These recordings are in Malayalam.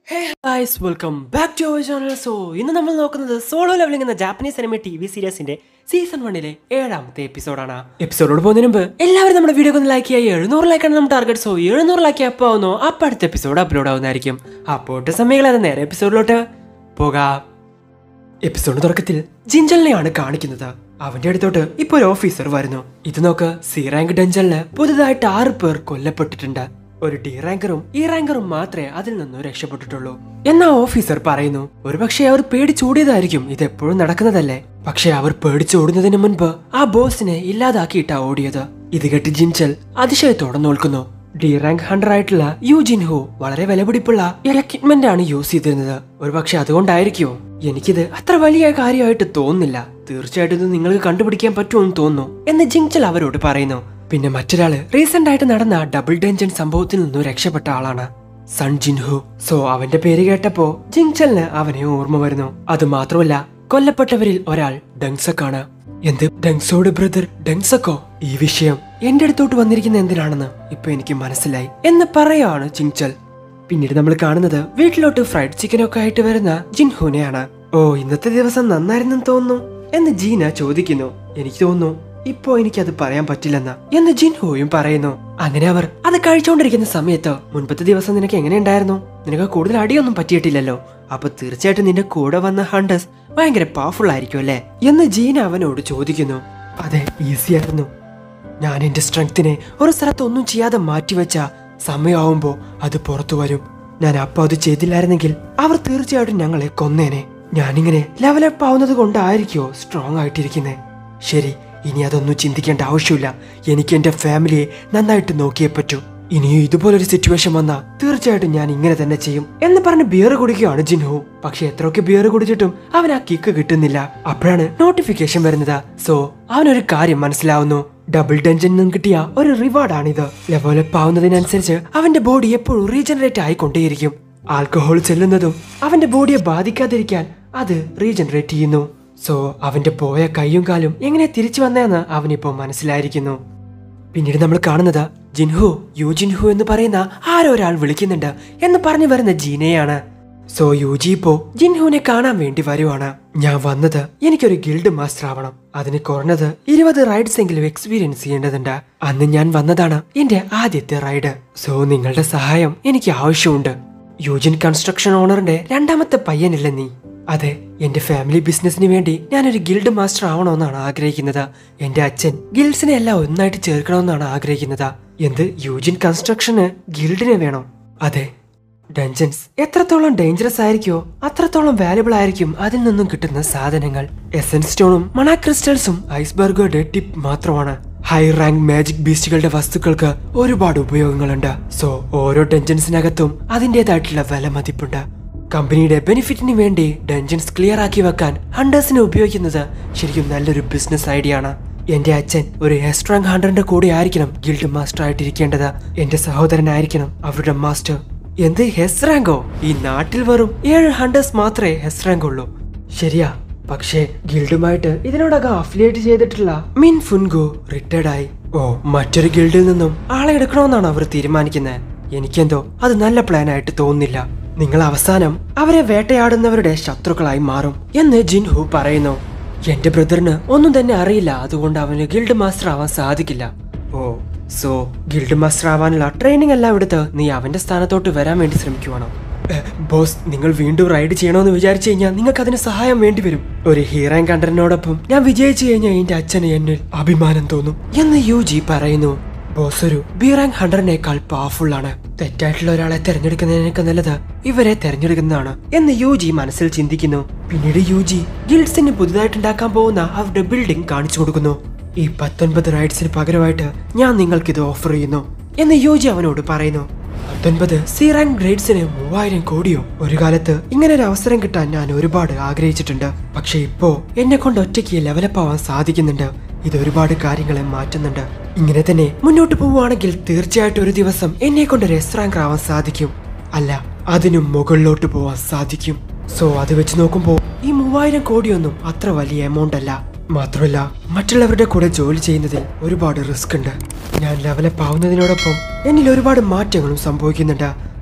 guys welcome back to our channel so ഇന്ന് നമ്മൾ നോക്കുന്നത് സോളോ ലെവലിംഗ് എന്ന ജാപ്പനീസ് അനിമ ടി വി സീരീസിന്റെ സീസൺ വണ്ണിലെ ഏഴാമത്തെ എപ്പിസോഡാണ് എപ്പിസോഡോട് പോകുന്നതിന് മുമ്പ് എല്ലാവരും നമ്മുടെ വീഡിയോ ഒന്ന് ലൈക്ക് ചെയ്യുക എഴുന്നൂറ് ലൈക്കാണ് നമ്മുടെ ടാർഗറ്റ് സോ എഴുന്നൂറ് ലൈക്ക് എപ്പോൾ ആവുന്നോ അപ്പോൾ അടുത്ത എപ്പിസോഡ് അപ്ലോഡ് ആവുന്നതായിരിക്കും അപ്പോൾ സമയങ്ങളെ നേരെ എപ്പിസോഡിലോട്ട് പോകാം എപ്പിസോഡ് തുടക്കത്തിൽ ജിഞ്ചലിനെയാണ് കാണിക്കുന്നത് അവന്റെ അടുത്തോട്ട് ഇപ്പൊ ഒരു ഓഫീസർ വരുന്നു ഇത് നോക്ക് സി റാങ്ക് ഡഞ്ചലിന് പുതുതായിട്ട് ആറ് പേർ കൊല്ലപ്പെട്ടിട്ടുണ്ട് ഒരു ഡി റാങ്കറും ഇ റാങ്കറും മാത്രമേ അതിൽ നിന്നും രക്ഷപ്പെട്ടിട്ടുള്ളൂ എന്നാ ഓഫീസർ പറയുന്നു ഒരുപക്ഷെ അവർ പേടിച്ചോടിയതായിരിക്കും ഇത് എപ്പോഴും നടക്കുന്നതല്ലേ പക്ഷെ അവർ പേടിച്ചോടുന്നതിന് മുൻപ് ആ ബോസിനെ ഇല്ലാതാക്കിയിട്ടാ ഓടിയത് ഇത് കേട്ട് ജിൻചൽ അതിശയത്തോടെ നോൽക്കുന്നു ഡി റാങ്ക് ഹണ്ടർ ആയിട്ടുള്ള യു ജിൻഹു വളരെ വിലപിടിപ്പുള്ള എക്വിപ്മെന്റ് ആണ് യൂസ് ചെയ്തിരുന്നത് ഒരുപക്ഷെ അതുകൊണ്ടായിരിക്കുമോ എനിക്കിത് അത്ര വലിയ കാര്യമായിട്ട് തോന്നുന്നില്ല തീർച്ചയായിട്ടും ഇത് നിങ്ങൾക്ക് കണ്ടുപിടിക്കാൻ പറ്റുമെന്ന് തോന്നുന്നു എന്ന് ജിങ്ചൽ അവരോട് പറയുന്നു പിന്നെ മറ്റൊരാള് റീസെന്റ് ആയിട്ട് നടന്ന ഡബിൾ ഡെഞ്ചൻ സംഭവത്തിൽ നിന്നും രക്ഷപ്പെട്ട ആളാണ് സൺ ജിൻഹു സോ അവന്റെ പേര് കേട്ടപ്പോ ജിങ്ചലിന് അവനെ ഓർമ്മ വരുന്നു അത് മാത്രമല്ല കൊല്ലപ്പെട്ടവരിൽ ഒരാൾ ഡങ്സക്കാണ് എന്ത് ഡങ്സോട് ബ്രദർ ഡങ്സക്കോ ഈ വിഷയം എന്റെ അടുത്തോട്ട് വന്നിരിക്കുന്ന എന്തിനാണെന്ന് ഇപ്പൊ എനിക്ക് മനസ്സിലായി എന്ന് പറയാണ് ചിങ്ചൽ പിന്നീട് നമ്മൾ കാണുന്നത് വീട്ടിലോട്ട് ഫ്രൈഡ് ചിക്കനൊക്കെ ആയിട്ട് വരുന്ന ജിൻഹുനെയാണ് ഓ ഇന്നത്തെ ദിവസം നന്നായിരുന്നെന്ന് തോന്നുന്നു എന്ന് ജീന ചോദിക്കുന്നു എനിക്ക് തോന്നുന്നു ഇപ്പോ എനിക്കത് പറയാൻ പറ്റില്ലെന്ന് എന്ന് ജിൻഹുയും പറയുന്നു അങ്ങനെ അവർ അത് കഴിച്ചുകൊണ്ടിരിക്കുന്ന സമയത്ത് മുൻപത്തെ ദിവസം നിനക്ക് എങ്ങനെയുണ്ടായിരുന്നു നിനക്ക് കൂടുതൽ അടിയൊന്നും പറ്റിയിട്ടില്ലല്ലോ അപ്പൊ തീർച്ചയായിട്ടും നിന്റെ കൂടെ വന്ന ഹണ്ടേഴ്സ് ഭയങ്കര പവർഫുൾ ആയിരിക്കും അല്ലേ എന്ന് ജീന അവനോട് ചോദിക്കുന്നു അതെ ഈസി ആയിരുന്നു ഞാൻ എന്റെ സ്ട്രെങ്തിനെ ഒരു സ്ഥലത്ത് ഒന്നും ചെയ്യാതെ മാറ്റിവെച്ച സമയമാവുമ്പോ അത് പുറത്തു വരും ഞാൻ അപ്പൊ അത് ചെയ്തില്ലായിരുന്നെങ്കിൽ അവർ തീർച്ചയായിട്ടും ഞങ്ങളെ കൊന്നേനെ ഞാനിങ്ങനെ ലെവലപ്പ് ആവുന്നത് കൊണ്ടായിരിക്കോ സ്ട്രോങ് ആയിട്ടിരിക്കുന്നേ ശരി ഇനി അതൊന്നും ചിന്തിക്കേണ്ട ആവശ്യമില്ല എനിക്ക് എന്റെ ഫാമിലിയെ നന്നായിട്ട് നോക്കിയേ പറ്റൂ ഇനിയും ഇതുപോലൊരു സിറ്റുവേഷൻ വന്നാ തീർച്ചയായിട്ടും ഞാൻ ഇങ്ങനെ തന്നെ ചെയ്യും എന്ന് പറഞ്ഞ് ബിയർ കുടിക്കുകയാണ് ജിൻഹു പക്ഷെ എത്രയൊക്കെ ബിയർ കുടിച്ചിട്ടും അവൻ ആ കിക്ക് കിട്ടുന്നില്ല അപ്പോഴാണ് നോട്ടിഫിക്കേഷൻ വരുന്നത് സോ അവനൊരു കാര്യം മനസ്സിലാവുന്നു ഡബിൾ ഡഞ്ചൻ നിന്നും കിട്ടിയ ഒരു റിവാർഡാണിത് ലെവലപ്പ് ആവുന്നതിനനുസരിച്ച് അവന്റെ ബോഡി എപ്പോഴും റീജനറേറ്റ് ആയിക്കൊണ്ടേയിരിക്കും ആൽക്കഹോൾ ചെല്ലുന്നതും അവന്റെ ബോഡിയെ ബാധിക്കാതിരിക്കാൻ അത് റീജനറേറ്റ് ചെയ്യുന്നു സോ അവന്റെ പോയ കൈയും കാലും എങ്ങനെ തിരിച്ചു വന്നതെന്ന് അവനിപ്പോ മനസ്സിലായിരിക്കുന്നു പിന്നീട് നമ്മൾ കാണുന്നത് ജിൻഹു യു ജിൻഹു എന്ന് പറയുന്ന ആരോ ഒരാൾ വിളിക്കുന്നുണ്ട് എന്ന് പറഞ്ഞു വരുന്ന ജീനയാണ് സോ യുജി ഇപ്പോ ജിൻഹുവിനെ കാണാൻ വേണ്ടി വരുവാണ് ഞാൻ വന്നത് എനിക്കൊരു ഗിൽഡ് മാസ്റ്റർ ആവണം അതിന് കുറഞ്ഞത് ഇരുപത് റൈഡ്സ് എങ്കിലും എക്സ്പീരിയൻസ് ചെയ്യേണ്ടതുണ്ട് അന്ന് ഞാൻ വന്നതാണ് എന്റെ ആദ്യത്തെ റൈഡ് സോ നിങ്ങളുടെ സഹായം എനിക്ക് ആവശ്യമുണ്ട് യൂജിൻ കൺസ്ട്രക്ഷൻ ഓണറിന്റെ രണ്ടാമത്തെ പയ്യനല്ലേ നീ അതെ എന്റെ ഫാമിലി ബിസിനസിന് വേണ്ടി ഞാനൊരു ഗിൽഡ് മാസ്റ്റർ ആവണമെന്നാണ് ആഗ്രഹിക്കുന്നത് എന്റെ അച്ഛൻ ഗിൽഡ്സിനെ എല്ലാം ഒന്നായിട്ട് ചേർക്കണമെന്നാണ് ആഗ്രഹിക്കുന്നത് എന്ത് യൂജിൻ കൺസ്ട്രക്ഷന് ഗിൽഡിനെ വേണോ അതെ ഡഞ്ചൻസ് എത്രത്തോളം ഡേഞ്ചറസ് ആയിരിക്കോ അത്രത്തോളം വാല്യുബിൾ ആയിരിക്കും അതിൽ നിന്നും കിട്ടുന്ന സാധനങ്ങൾ എസൻസ് സ്റ്റോണും മണ ക്രിസ്റ്റൽസും ഐസ്ബർഗുകളുടെ ടിപ്പ് മാത്രമാണ് ഹൈ റാങ്ക് മാജിക് ബീസ്റ്റുകളുടെ വസ്തുക്കൾക്ക് ഒരുപാട് ഉപയോഗങ്ങളുണ്ട് സോ ഓരോ ഡഞ്ചൻസിനകത്തും അതിൻ്റെതായിട്ടുള്ള വില മതിപ്പുണ്ട് കമ്പനിയുടെ ബെനിഫിറ്റിന് വേണ്ടി ഡഞ്ചൻസ് ക്ലിയർ ആക്കി വെക്കാൻ ഹണ്ടേഴ്സിനെ ഉപയോഗിക്കുന്നത് ശരിക്കും നല്ലൊരു ബിസിനസ് ഐഡിയ ആണ് എന്റെ അച്ഛൻ ഒരു എസ്ട്രോങ് ഹണ്ടറിന്റെ കൂടെ ആയിരിക്കണം ഗിൽഡ് മാസ്റ്റർ ആയിട്ടിരിക്കേണ്ടത് എന്റെ സഹോദരനായിരിക്കണം അവരുടെ മാസ്റ്റർ എന്ത് ഹെസ് റാങ്കോ ഈ നാട്ടിൽ വെറും ഏഴ് ഹണ്ടേഴ്സ് മാത്രമേ ഹെസ് റാങ്ക് ഉള്ളൂ ശരിയാ പക്ഷേ ഗിൽഡുമായിട്ട് ഇതിനോടകം അഫിലിയേറ്റ് ചെയ്തിട്ടുള്ള മിൻ ഫുൻഗു റിട്ടയർഡ് ആയി ഓ മറ്റൊരു ഗിൽഡിൽ നിന്നും ആളെ എടുക്കണമെന്നാണ് അവർ തീരുമാനിക്കുന്നത് എനിക്കെന്തോ അത് നല്ല പ്ലാൻ ആയിട്ട് തോന്നുന്നില്ല നിങ്ങൾ അവസാനം അവരെ വേട്ടയാടുന്നവരുടെ ശത്രുക്കളായി മാറും എന്ന് ജിൻഹു പറയുന്നു എന്റെ ബ്രദറിന് ഒന്നും തന്നെ അറിയില്ല അതുകൊണ്ട് അവന് ഗിൽഡ് മാസ്റ്റർ ആവാൻ സാധിക്കില്ല ഓ സോ ഗിൽഡ് മാസ്റ്റർ ആവാനുള്ള ട്രെയിനിങ് എല്ലാം എടുത്ത് നീ അവന്റെ സ്ഥാനത്തോട്ട് വരാൻ വേണ്ടി ശ്രമിക്കുവാണോ എ, ബോസ് നിങ്ങൾ വീണ്ടും റൈഡ് ചെയ്യണമെന്ന് വിചാരിച്ചു കഴിഞ്ഞാൽ നിങ്ങൾക്ക് അതിന് സഹായം വേണ്ടി വരും ഒരു ഹീറോയിൻ കണ്ടറിനോടൊപ്പം ഞാൻ വിജയിച്ചു കഴിഞ്ഞാൽ എന്റെ അച്ഛന് എന്നിൽ അഭിമാനം തോന്നും എന്ന് യു ജി പറയുന്നു ബോസ് ഒരു ബി റാങ്ക് ഹൺഡ്രഡിനേക്കാൾ പവർഫുൾ ആണ് തെറ്റായിട്ടുള്ള ഒരാളെ തെരഞ്ഞെടുക്കുന്നതിനേക്കാൾ നല്ലത് ഇവരെ തെരഞ്ഞെടുക്കുന്നതാണ് എന്ന് യു ജി മനസ്സിൽ ചിന്തിക്കുന്നു പിന്നീട് യു ജി ഗിൽഡ്സിന് പുതുതായിട്ടുണ്ടാക്കാൻ പോകുന്ന അവരുടെ ബിൽഡിംഗ് കാണിച്ചു കൊടുക്കുന്നു ഈ പത്തൊൻപത് റൈഡ്സിന് പകരമായിട്ട് ഞാൻ നിങ്ങൾക്ക് ഇത് ഓഫർ ചെയ്യുന്നു എന്ന് യു ജി അവനോട് പറയുന്നു പത്തൊൻപത് സി റാങ്ക് ഗ്രേഡ്സിന് മൂവായിരം കോടിയോ ഒരു കാലത്ത് ഇങ്ങനെ ഒരു അവസരം കിട്ടാൻ ഞാൻ ഒരുപാട് ആഗ്രഹിച്ചിട്ടുണ്ട് പക്ഷെ ഇപ്പോ എന്നെ കൊണ്ട് ഒറ്റയ്ക്ക് ലെവലപ്പ് ആവാൻ സാധിക്കുന്നുണ്ട് ഇത് ഒരുപാട് കാര്യങ്ങളെ മാറ്റുന്നുണ്ട് ഇങ്ങനെ തന്നെ മുന്നോട്ട് പോവുകയാണെങ്കിൽ തീർച്ചയായിട്ടും ഒരു ദിവസം എന്നെ കൊണ്ട് ഒരു എസ് റാങ്കർ ആവാൻ സാധിക്കും അല്ല അതിനും മുകളിലോട്ട് പോവാൻ സാധിക്കും സോ അത് വെച്ച് നോക്കുമ്പോൾ ഈ മൂവായിരം കോടിയൊന്നും അത്ര വലിയ എമൗണ്ട് അല്ല മാത്രമല്ല മറ്റുള്ളവരുടെ കൂടെ ജോലി ചെയ്യുന്നതിൽ ഒരുപാട് റിസ്ക് ഉണ്ട് ഞാൻ ലെവലപ്പ് ആവുന്നതിനോടൊപ്പം എന്നിൽ ഒരുപാട് മാറ്റങ്ങളും സംഭവിക്കുന്നുണ്ട്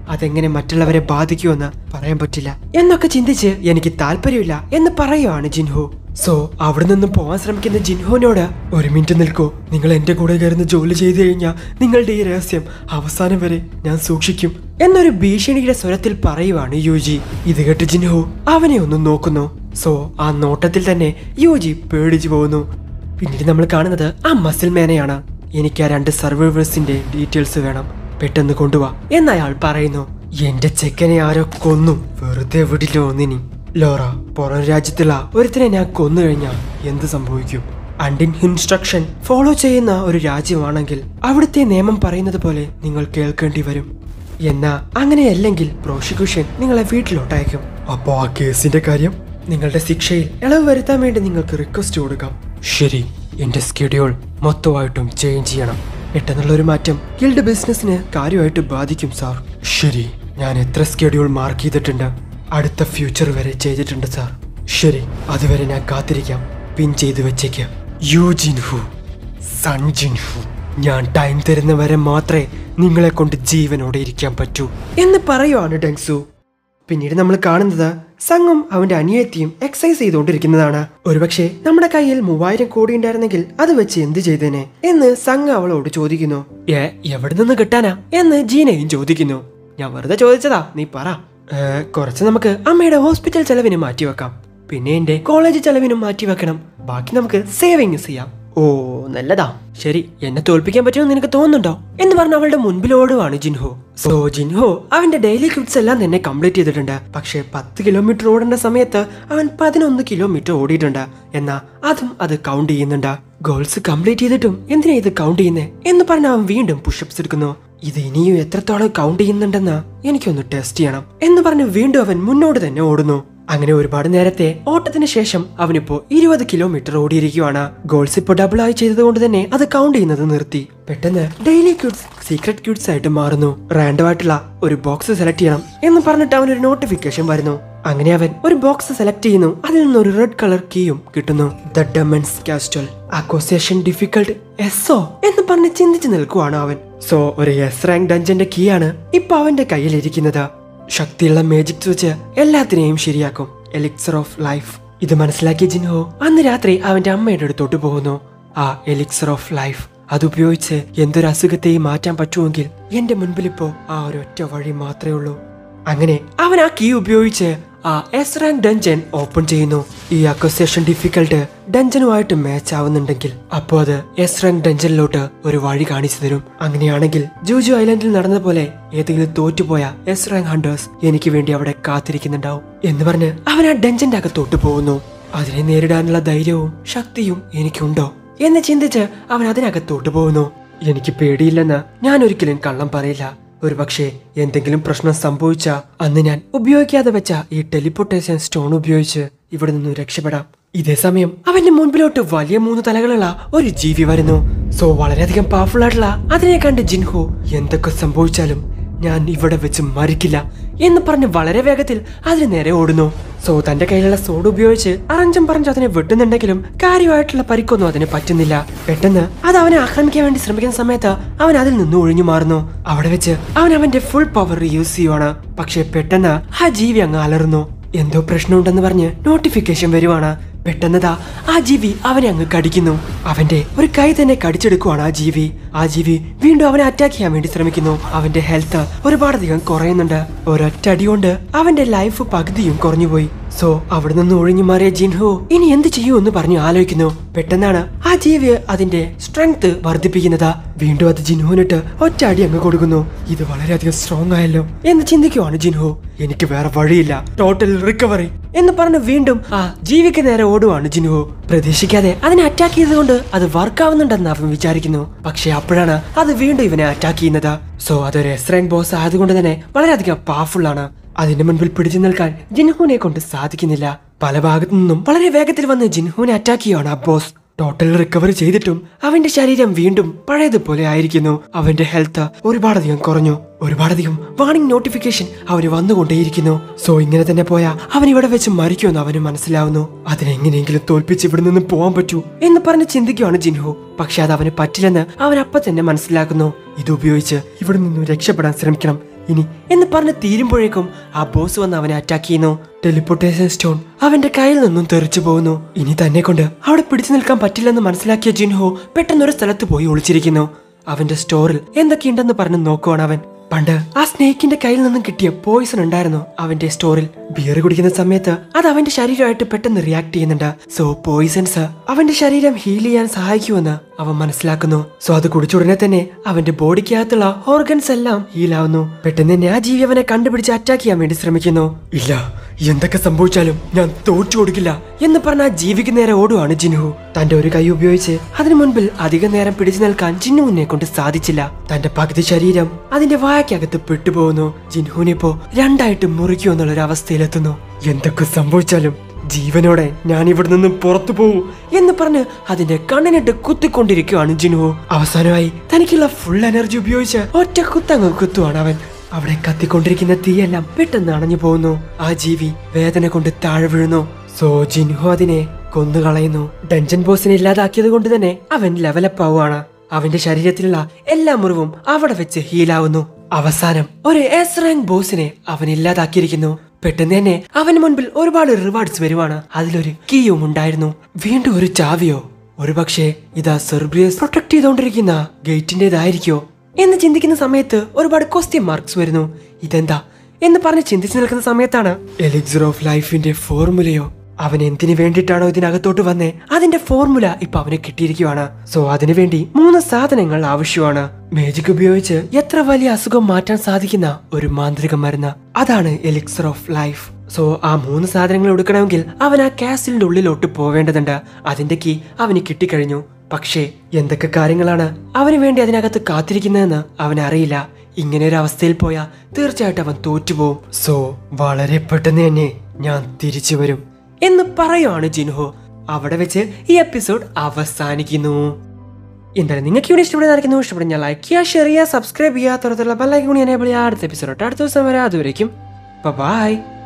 അതെങ്ങനെ മറ്റുള്ളവരെ ബാധിക്കുമെന്ന് പറയാൻ പറ്റില്ല എന്നൊക്കെ ചിന്തിച്ച് എനിക്ക് താല്പര്യമില്ല എന്ന് പറയുവാണ് ജിൻഹു സോ അവിടെ നിന്ന് പോവാൻ ശ്രമിക്കുന്ന ജിൻഹുവിനോട് ഒരു മിനിറ്റ് നിൽക്കൂ നിങ്ങൾ എന്റെ കൂടെ കയറുന്ന ജോലി ചെയ്തു കഴിഞ്ഞാൽ നിങ്ങളുടെ ഈ രഹസ്യം അവസാനം വരെ ഞാൻ സൂക്ഷിക്കും എന്നൊരു ഭീഷണിയുടെ സ്വരത്തിൽ പറയുവാണ് യുജി ഇത് കേട്ട് ജിൻഹു അവനെ ഒന്ന് നോക്കുന്നു സോ ആ നോട്ടത്തിൽ തന്നെ യുജി പേടിച്ചു പോകുന്നു പിന്നീട് നമ്മൾ കാണുന്നത് ആ മസിൽ മേനയാണ് എനിക്ക് ആ രണ്ട് സർവൈവേഴ്സിന്റെ ഡീറ്റെയിൽസ് വേണം പെട്ടെന്ന് കൊണ്ടുവാ എന്നയാൾ പറയുന്നു എന്റെ ചെക്കനെ ആരോ കൊന്നു വെറുതെ വിടില്ലോ ഒന്നിനി ലോറ പുറം രാജ്യത്തുള്ള ഒരുത്തിനെ ഞാൻ കൊന്നു കഴിഞ്ഞാൽ എന്ത് സംഭവിക്കും അണ്ടിൻ ഇൻസ്ട്രക്ഷൻ ഫോളോ ചെയ്യുന്ന ഒരു രാജ്യമാണെങ്കിൽ അവിടുത്തെ നിയമം പറയുന്നത് പോലെ നിങ്ങൾ കേൾക്കേണ്ടി വരും എന്നാ അങ്ങനെയല്ലെങ്കിൽ പ്രോസിക്യൂഷൻ നിങ്ങളെ വീട്ടിലോട്ടയക്കും അപ്പോ ആ കേസിന്റെ കാര്യം നിങ്ങളുടെ ശിക്ഷയിൽ ഇളവ് വരുത്താൻ വേണ്ടി നിങ്ങൾക്ക് റിക്വസ്റ്റ് കൊടുക്കാം ശരി എന്റെ സ്കെഡ്യൂൾ മൊത്തമായിട്ടും ചേഞ്ച് ചെയ്യണം പെട്ടെന്നുള്ള ഒരു മാറ്റം ഗിൽഡ് ബിസിനസ്സിന് കാര്യമായിട്ട് ബാധിക്കും സാർ ശരി ഞാൻ എത്ര സ്കെഡ്യൂൾ മാർക്ക് ചെയ്തിട്ടുണ്ട് അടുത്ത ഫ്യൂച്ചർ വരെ ചെയ്തിട്ടുണ്ട് സാർ ശരി അതുവരെ ഞാൻ കാത്തിരിക്കാം പിൻ ചെയ്ത് വെച്ചേക്കാം യു ജിൻഹു സൺ ജിൻഹു ഞാൻ ടൈം തരുന്നവരെ മാത്രമേ നിങ്ങളെ കൊണ്ട് ജീവനോടെ ഇരിക്കാൻ പറ്റൂ എന്ന് പറയുവാണ് ഡെങ്സു പിന്നീട് നമ്മൾ കാണുന്നത് സംഘം അവന്റെ അനിയത്തിയും എക്സസൈസ് ചെയ്തുകൊണ്ടിരിക്കുന്നതാണ് ഒരുപക്ഷെ നമ്മുടെ കയ്യിൽ മൂവായിരം കോടി ഉണ്ടായിരുന്നെങ്കിൽ അത് വെച്ച് എന്ത് ചെയ്തേനെ എന്ന് സംഘം അവളോട് ചോദിക്കുന്നു ഏ എവിടെ നിന്ന് കിട്ടാനാ എന്ന് ജീനയും ചോദിക്കുന്നു ഞാൻ വെറുതെ ചോദിച്ചതാ നീ പറ "ഏ, കുറച്ച് നമുക്ക് അമ്മയുടെ ഹോസ്പിറ്റൽ ചെലവിന് മാറ്റിവെക്കാം പിന്നെ എന്റെ കോളേജ് ചെലവിനും മാറ്റിവെക്കണം ബാക്കി നമുക്ക് സേവിങ്സ് ചെയ്യാം ഓ നല്ലതാ ശരി എന്നെ തോൽപ്പിക്കാൻ പറ്റുമെന്ന് നിനക്ക് തോന്നുന്നുണ്ടോ എന്ന് പറഞ്ഞ അവളുടെ മുൻപിൽ ഓടുവാണ് ജിൻഹോ സോ ജിൻഹോ അവന്റെ ഡെയിലി ക്വിറ്റ്സ് എല്ലാം തന്നെ കംപ്ലീറ്റ് ചെയ്തിട്ടുണ്ട് പക്ഷേ പത്ത് കിലോമീറ്റർ ഓടേണ്ട സമയത്ത് അവൻ പതിനൊന്ന് കിലോമീറ്റർ ഓടിയിട്ടുണ്ട് എന്നാ അതും അത് കൗണ്ട് ചെയ്യുന്നുണ്ട് ഗോൾസ് കംപ്ലീറ്റ് ചെയ്തിട്ടും എന്തിനാ ഇത് കൗണ്ട് ചെയ്യുന്നേ എന്ന് പറഞ്ഞ് അവൻ വീണ്ടും പുഷപ്സ് എടുക്കുന്നു ഇത് ഇനിയും എത്രത്തോളം കൗണ്ട് ചെയ്യുന്നുണ്ടെന്ന് എനിക്കൊന്ന് ടെസ്റ്റ് ചെയ്യണം എന്ന് പറഞ്ഞ് വീണ്ടും അവൻ മുന്നോട്ട് തന്നെ ഓടുന്നു അങ്ങനെ ഒരുപാട് നേരത്തെ ഓട്ടത്തിന് ശേഷം അവനിപ്പോ ഇരുപത് കിലോമീറ്റർ ഓടിയിരിക്കുവാണ് ഗോൾസ് ഇപ്പോ ഡബിൾ ആയി ചെയ്തതുകൊണ്ട് തന്നെ അത് കൗണ്ട് ചെയ്യുന്നത് നിർത്തി പെട്ടെന്ന് ഡെയിലി ക്യൂട്സ് സീക്രട്ട് ക്യൂട്സ് ആയിട്ട് മാറുന്നു റാൻഡം ആയിട്ടുള്ള ഒരു ബോക്സ് സെലക്ട് ചെയ്യണം എന്ന് പറഞ്ഞിട്ട് അവൻ ഒരു നോട്ടിഫിക്കേഷൻ വരുന്നു അങ്ങനെ അവൻ ഒരു ബോക്സ് സെലക്ട് ചെയ്യുന്നു അതിൽ നിന്ന് ഒരു റെഡ് കളർ കീയും കിട്ടുന്നു the demon's castle acquisition difficult so എന്ന് പറഞ്ഞ് ചിന്തിച്ചു നിൽക്കുവാണ് അവൻ സോ ഒരു എസ് റാങ്ക് ഡഞ്ചന്റെ കീ ആണ് ഇപ്പൊ അവന്റെ കയ്യിലിരിക്കുന്നത് ശക്തിയുള്ള മേജിക്സ് വെച്ച് എല്ലാത്തിനെയും ശരിയാക്കും എലിക്സർ ഓഫ് ലൈഫ് ഇത് മനസ്സിലാക്കിയ ജിൻഹോ അന്ന് രാത്രി അവന്റെ അമ്മയുടെ അടുത്തോട്ട് പോകുന്നു ആ എലിക്സർ ഓഫ് ലൈഫ് അതുപയോഗിച്ച് എന്തൊരു അസുഖത്തെയും മാറ്റാൻ പറ്റുമെങ്കിൽ എന്റെ മുൻപിൽ ഇപ്പോ ആ ഒരൊറ്റ വഴി മാത്രമേ ഉള്ളൂ അങ്ങനെ അവൻ ആ കീ ഉപയോഗിച്ച് ആ എസ് റാങ്ക് ഡഞ്ചൻ ഓപ്പൺ ചെയ്യുന്നു ഈ അക്വസേഷൻ ഡിഫിക്കൽട്ട് ഡഞ്ചനുമായിട്ട് മാച്ച് ആവുന്നുണ്ടെങ്കിൽ അപ്പോൾ അത് എസ് റാങ്ക് ഡഞ്ചനിലോട്ട് ഒരു വഴി കാണിച്ചു തരും അങ്ങനെയാണെങ്കിൽ ജൂജു ഐലൻഡിൽ നടന്ന പോലെ ഏതെങ്കിലും തോറ്റുപോയ എസ് റാങ്ക് ഹണ്ടേഴ്സ് എനിക്ക് വേണ്ടി അവിടെ കാത്തിരിക്കുന്നുണ്ടാവും എന്ന് പറഞ്ഞ് അവൻ ആ ഡഞ്ചന്റെ അകത്തോട്ട് പോകുന്നു അതിനെ നേരിടാനുള്ള ധൈര്യവും ശക്തിയും എനിക്കുണ്ടോ എന്ന് ചിന്തിച്ച് അവൻ അതിനകത്തോട്ട് പോകുന്നു എനിക്ക് പേടിയില്ലെന്ന് ഞാൻ ഒരിക്കലും കള്ളം പറയില്ല ഒരു പക്ഷേ എന്തെങ്കിലും പ്രശ്നം സംഭവിച്ച അന്ന് ഞാൻ ഉപയോഗിക്കാതെ വെച്ച ഈ ടെലിപ്പോർട്ടേഷൻ സ്റ്റോൺ ഉപയോഗിച്ച് ഇവിടെ നിന്ന് രക്ഷപ്പെടാം ഇതേ സമയം അവന്റെ മുൻപിലോട്ട് വലിയ മൂന്ന് തലകളുള്ള ഒരു ജീവി വരുന്നു സോ വളരെയധികം പവർഫുൾ ആയിട്ടുള്ള അതിനെ കണ്ട് ജിൻഹു എന്തൊക്കെ സംഭവിച്ചാലും ഞാൻ ഇവിടെ വെച്ച് മരിക്കില്ല എന്ന് പറഞ്ഞ് വളരെ വേഗത്തിൽ അതിന് നേരെ ഓടുന്നു സോ തന്റെ കയ്യിലുള്ള സോഡ് ഉപയോഗിച്ച് അറഞ്ചം പറഞ്ഞ് അതിനെ വെട്ടുന്നുണ്ടെങ്കിലും കാര്യമായിട്ടുള്ള പരിക്കൊന്നും അതിന് പറ്റുന്നില്ല പെട്ടെന്ന് അത് അവനെ ആക്രമിക്കാൻ വേണ്ടി ശ്രമിക്കുന്ന സമയത്ത് അവൻ അതിൽ നിന്ന് ഒഴിഞ്ഞു മാറുന്നു അവിടെ വെച്ച് അവൻ അവന്റെ ഫുൾ പവർ യൂസ് ചെയ്യുവാണ് പക്ഷെ പെട്ടെന്ന് ആ ജീവി അങ്ങ് അലറുന്നു എന്തോ പ്രശ്നമുണ്ടെന്ന് പറഞ്ഞ് നോട്ടിഫിക്കേഷൻ വരുവാണ് പെട്ടെന്നതാ ആ ജീവി അവനെ അങ്ങ് കടിക്കുന്നു അവന്റെ ഒരു കൈ തന്നെ കടിച്ചെടുക്കുവാണ് ആ ജീവി ആ ജീവി വീണ്ടും അവനെ അറ്റാക്ക് ചെയ്യാൻ വേണ്ടി ശ്രമിക്കുന്നു അവന്റെ ഹെൽത്ത് ഒരുപാടധികം കുറയുന്നുണ്ട് ഒരൊറ്റ അടി കൊണ്ട് അവന്റെ ലൈഫ് പകുതിയും കുറഞ്ഞുപോയി സോ അവിടെ നിന്ന് ഒഴിഞ്ഞു മാറിയ ജിൻഹു ഇനി എന്ത് ചെയ്യൂ എന്ന് പറഞ്ഞു ആലോചിക്കുന്നു പെട്ടെന്നാണ് ആ ജീവി അതിന്റെ സ്ട്രെങ്ത് വർദ്ധിപ്പിക്കുന്നത് വീണ്ടും അത് ജിൻഹുവിനിട്ട് ഒറ്റ അടി അങ്ങ് കൊടുക്കുന്നു ഇത് വളരെയധികം സ്ട്രോങ് ആയല്ലോ എന്ന് ചിന്തിക്കുവാണ് ജിൻഹു എനിക്ക് വേറെ വഴിയില്ല ടോട്ടൽ റിക്കവറി എന്ന് പറഞ്ഞ് വീണ്ടും ആ ജീവിക്ക് നേരെ ഓടുവാണ് ജിൻഹു പ്രതീക്ഷിക്കാതെ അതിനെ അറ്റാക്ക് ചെയ്തുകൊണ്ട് അത് വർക്ക് ആവുന്നുണ്ടെന്ന് അവൻ വിചാരിക്കുന്നു പക്ഷെ അപ്പോഴാണ് അത് വീണ്ടും ഇവനെ അറ്റാക്ക് ചെയ്യുന്നത് സോ അതൊരു എസ് റാങ്ക് ബോസ് ആയതുകൊണ്ട് തന്നെ വളരെയധികം പവർഫുൾ ആണ് അതിന്റെ മുൻപിൽ പിടിച്ചു നിൽക്കാൻ ജിൻഹുവിനെ കൊണ്ട് സാധിക്കുന്നില്ല പല ഭാഗത്തു നിന്നും വളരെ വേഗത്തിൽ വന്ന് ജിൻഹുവിനെ അറ്റാക്ക് ചെയ്യുകയാണ് ആ ബോസ് ടോട്ടൽ റിക്കവറി ചെയ്തിട്ടും അവന്റെ ശരീരം വീണ്ടും പഴയതുപോലെ ആയിരിക്കുന്നു അവന്റെ ഹെൽത്ത് ഒരുപാടധികം കുറഞ്ഞു ഒരുപാടധികം വാണിംഗ് നോട്ടിഫിക്കേഷൻ അവന് വന്നുകൊണ്ടേയിരിക്കുന്നു സോ ഇങ്ങനെ തന്നെ പോയാ അവൻ ഇവിടെ വെച്ച് മരിക്കുമെന്ന് അവന് മനസ്സിലാവുന്നു അതിനെങ്ങനെയെങ്കിലും തോൽപ്പിച്ച് ഇവിടെ നിന്ന് പോകാൻ പറ്റൂ എന്ന് പറഞ്ഞ് ചിന്തിക്കുവാണ് ജിൻഹു പക്ഷെ അത് അവന് പറ്റില്ലെന്ന് അവൻ അപ്പൊ തന്നെ മനസ്സിലാക്കുന്നു ഇത് ഉപയോഗിച്ച് ഇവിടെ നിന്നും രക്ഷപ്പെടാൻ ശ്രമിക്കണം ഇനി എന്ന് പറഞ്ഞ് തീരുമ്പോഴേക്കും ആ ബോസ് വന്ന് അവനെ അറ്റാക്ക് ചെയ്യുന്നു ടെലിപ്പോർട്ടേഷൻ സ്റ്റോൺ അവന്റെ കയ്യിൽ നിന്നും തെറിച്ചു പോകുന്നു ഇനി തന്നെ കൊണ്ട് അവിടെ പിടിച്ചു നിൽക്കാൻ പറ്റില്ലെന്ന് മനസ്സിലാക്കിയ ജിൻഹോ പെട്ടെന്ന് ഒരു സ്ഥലത്ത് പോയി ഒളിച്ചിരിക്കുന്നു അവന്റെ സ്റ്റോറിൽ എന്തൊക്കെയുണ്ടെന്ന് പറഞ്ഞ് നോക്കുവാണ് അവൻ പണ്ട് ആ സ്നേക്കിന്റെ കയ്യിൽ നിന്നും കിട്ടിയ പോയിസൺ ഉണ്ടായിരുന്നു അവന്റെ സ്റ്റോറിൽ ബിയർ കുടിക്കുന്ന സമയത്ത് അത് അവന്റെ ശരീരമായിട്ട് പെട്ടെന്ന് റിയാക്ട് ചെയ്യുന്നുണ്ട് സോ പോയിസൺസ് അവന്റെ ശരീരം ഹീൽ ചെയ്യാൻ സഹായിക്കുമെന്ന് അവൻ മനസ്സിലാക്കുന്നു സോ അത് കുടിച്ചുടനെ തന്നെ അവന്റെ ബോഡിക്കകത്തുള്ള ഓർഗൻസ് എല്ലാം ഹീൽ ആവുന്നു പെട്ടെന്ന് തന്നെ ആ ജീവി അവനെ കണ്ടുപിടിച്ച് അറ്റാക്ക് ചെയ്യാൻ വേണ്ടി ശ്രമിക്കുന്നു ഇല്ല എന്തൊക്കെ സംഭവിച്ചാലും ഞാൻ തോറ്റു കൊടുക്കില്ല എന്ന് പറഞ്ഞ ആ ജീവിക്ക് നേരെ ഓടുവാണ് ജിൻഹു തന്റെ ഒരു കൈ ഉപയോഗിച്ച് അതിനു മുൻപിൽ അധിക നേരം പിടിച്ചു നിൽക്കാൻ ജിന്നുവിനെ കൊണ്ട് സാധിച്ചില്ല തന്റെ പകുതി ശരീരം അതിന്റെ വായക്കകത്ത് പെട്ടുപോകുന്നു ജിൻഹുവിനിപ്പോ രണ്ടായിട്ട് മുറിക്കൂ എന്നുള്ള ഒരു അവസ്ഥയിലെത്തുന്നു എന്തൊക്കെ സംഭവിച്ചാലും ജീവനോടെ ഞാൻ ഇവിടെ നിന്നും പുറത്തു പോവും എന്ന് പറഞ്ഞ് അതിന്റെ കണ്ണിനിട്ട് കുത്തിക്കൊണ്ടിരിക്കുകയാണ് ജിൻഹു അവസാനമായി തനിക്കുള്ള ഫുൾ എനർജി ഉപയോഗിച്ച് ഒറ്റ കുത്തങ്ങ് കുത്തുവാണ് അവൻ അവിടെ കത്തിക്കൊണ്ടിരിക്കുന്ന തീയെല്ലാം പെട്ടെന്ന് അണഞ്ഞു പോകുന്നു ആ ജീവി വേദന കൊണ്ട് താഴെ വീഴുന്നു സോ ജിൻഹു അതിനെ കൊന്നുകളയുന്നു ഡഞ്ചൻ ബോസിനെ ഇല്ലാതാക്കിയത് കൊണ്ട് തന്നെ അവൻ ലെവലപ്പ് ആവുകയാണ് അവന്റെ ശരീരത്തിലുള്ള എല്ലാ മുറിവും അവിടെ വെച്ച് ഹീലാവുന്നു അവസാനം ഒരു എസ് റാങ്ക് ബോസിനെ അവൻ ഇല്ലാതാക്കിയിരിക്കുന്നു പെട്ടെന്ന് തന്നെ അവന് മുൻപിൽ ഒരുപാട് റിവാർഡ്സ് വരുവാണ് അതിലൊരു കീയും ഉണ്ടായിരുന്നു വീണ്ടും ഒരു ചാവിയോ ഒരുപക്ഷെ ഇതാ സെർബ്രിയസ് പ്രൊട്ടക്ട് ചെയ്തുകൊണ്ടിരിക്കുന്ന ഗേറ്റിന്റേതായിരിക്കോ എന്ന് ചിന്തിക്കുന്ന സമയത്ത് ഒരുപാട് ക്വസ്റ്റ്യൻ മാർക്സ് വരുന്നു ഇതെന്താ എന്ന് പറഞ്ഞ് ചിന്തിച്ചു നിൽക്കുന്ന സമയത്താണ് എലിക്സർ ഓഫ് ലൈഫിന്റെ ഫോർമുലയോ അവൻ എന്തിനു വേണ്ടിയിട്ടാണോ ഇതിനകത്തോട്ട് വന്നേ അതിന്റെ ഫോർമുല ഇപ്പൊ അവന് കിട്ടിയിരിക്കുവാണ് സോ അതിനു വേണ്ടി മൂന്ന് സാധനങ്ങൾ ആവശ്യമാണ് മേജിക് ഉപയോഗിച്ച് എത്ര വലിയ അസുഖം മാറ്റാൻ സാധിക്കുന്ന ഒരു മാന്ത്രിക മരുന്ന് അതാണ് എലിക്സർ ഓഫ് ലൈഫ് സോ ആ മൂന്ന് സാധനങ്ങൾ എടുക്കണമെങ്കിൽ അവൻ ആ കാസിലിന്റെ ഉള്ളിലോട്ട് പോവേണ്ടതുണ്ട് അതിന്റെ കീ അവന് കിട്ടിക്കഴിഞ്ഞു പക്ഷേ എന്തൊക്കെ കാര്യങ്ങളാണ് അവന് വേണ്ടി അതിനകത്ത് കാത്തിരിക്കുന്നതെന്ന് അവൻ അറിയില്ല ഇങ്ങനെ ഒരു അവസ്ഥയിൽ പോയാൽ തീർച്ചയായിട്ടും അവൻ തോറ്റുപോകും സോ വളരെ പെട്ടെന്ന് തന്നെ ഞാൻ തിരിച്ചു വരും എന്ന് പറയുവാണ് ജിൻഹോ അവിടെ വെച്ച് ഈ എപ്പിസോഡ് അവസാനിക്കുന്നു എന്തായാലും നിങ്ങൾക്ക് ഇവിടെ ഇഷ്ടപ്പെടുന്നതായിരിക്കുന്നു ഇഷ്ടപ്പെടുന്ന ലൈക്ക് ചെയ്യുക ഷെയർ ചെയ്യുക സബ്സ്ക്രൈബ് ചെയ്യുക തുറത്തുള്ള ബെല്ലൈക്കൺ എനേബിൾ ചെയ്യുക അടുത്ത എപ്പിസോഡ് അടുത്ത ദിവസം വരെ അതുവരേക്കും ബൈ